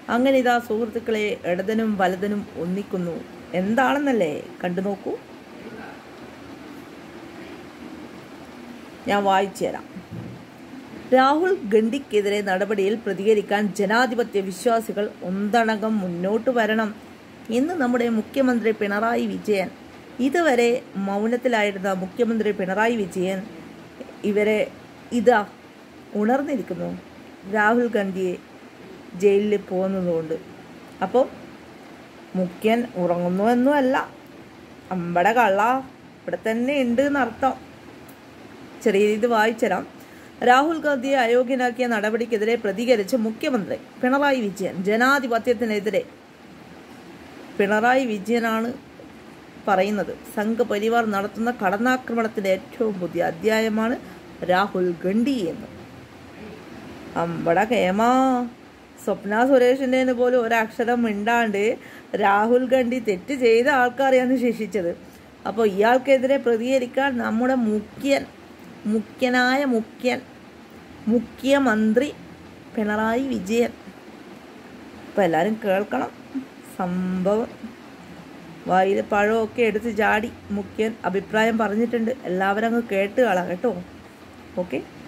അങ്ങനെ ഇതാ സുഹൃത്തുക്കളെ ഇടതനും വലതനും ഒന്നിക്കുന്നു എന്താണെന്നല്ലേ കണ്ടു നോക്കൂ ഞാൻ വായിച്ചു തരാം രാഹുൽ ഗണ്ഡിക്കെതിരെ നടപടിയിൽ പ്രതികരിക്കാൻ ജനാധിപത്യ വിശ്വാസികൾ ഒന്നടങ്കം മുന്നോട്ട് വരണം എന്ന് നമ്മുടെ മുഖ്യമന്ത്രി പിണറായി വിജയൻ ഇതുവരെ മൗനത്തിലായിരുന്ന മുഖ്യമന്ത്രി പിണറായി വിജയൻ ഇവരെ ഇതാ ഉണർന്നിരിക്കുന്നു രാഹുൽ ഗാന്ധിയെ ജയിലിൽ പോകുന്നതുകൊണ്ട് അപ്പോൾ മുഖ്യൻ ഉറങ്ങുന്നുവെന്നുമല്ല അമ്പട കള്ള ഇവിടെ തന്നെ ഉണ്ട് എന്നർത്ഥം ചെറിയ രീതി വായിച്ചരാം രാഹുൽ ഗാന്ധിയെ അയോഗ്യനാക്കിയ നടപടിക്കെതിരെ പ്രതികരിച്ച് മുഖ്യമന്ത്രി പിണറായി വിജയൻ ജനാധിപത്യത്തിനെതിരെ പിണറായി വിജയനാണ് പറയുന്നത് സംഘപരിവാർ നടത്തുന്ന കടന്നാക്രമണത്തിന്റെ ഏറ്റവും പുതിയ അധ്യായമാണ് രാഹുൽ ഗണ്ഡി എന്ന് അമ്പട കേമാ സ്വപ്ന സുരേഷിൻ്റെ പോലും ഒരക്ഷരം മിണ്ടാണ്ട് രാഹുൽ ഗാന്ധി തെറ്റ് ചെയ്ത ആൾക്കാരെയാണ് ശിക്ഷിച്ചത് അപ്പോൾ ഇയാൾക്കെതിരെ പ്രതികരിക്കാൻ നമ്മുടെ മുഖ്യൻ മുഖ്യനായ മുഖ്യൻ മുഖ്യമന്ത്രി പിണറായി വിജയൻ അപ്പോൾ എല്ലാവരും കേൾക്കണം സംഭവം വായിൽ പഴമൊക്കെ എടുത്ത് ചാടി മുഖ്യൻ അഭിപ്രായം പറഞ്ഞിട്ടുണ്ട് എല്ലാവരും അങ്ങ് കേട്ട് കളാം കേട്ടോ ഓക്കെ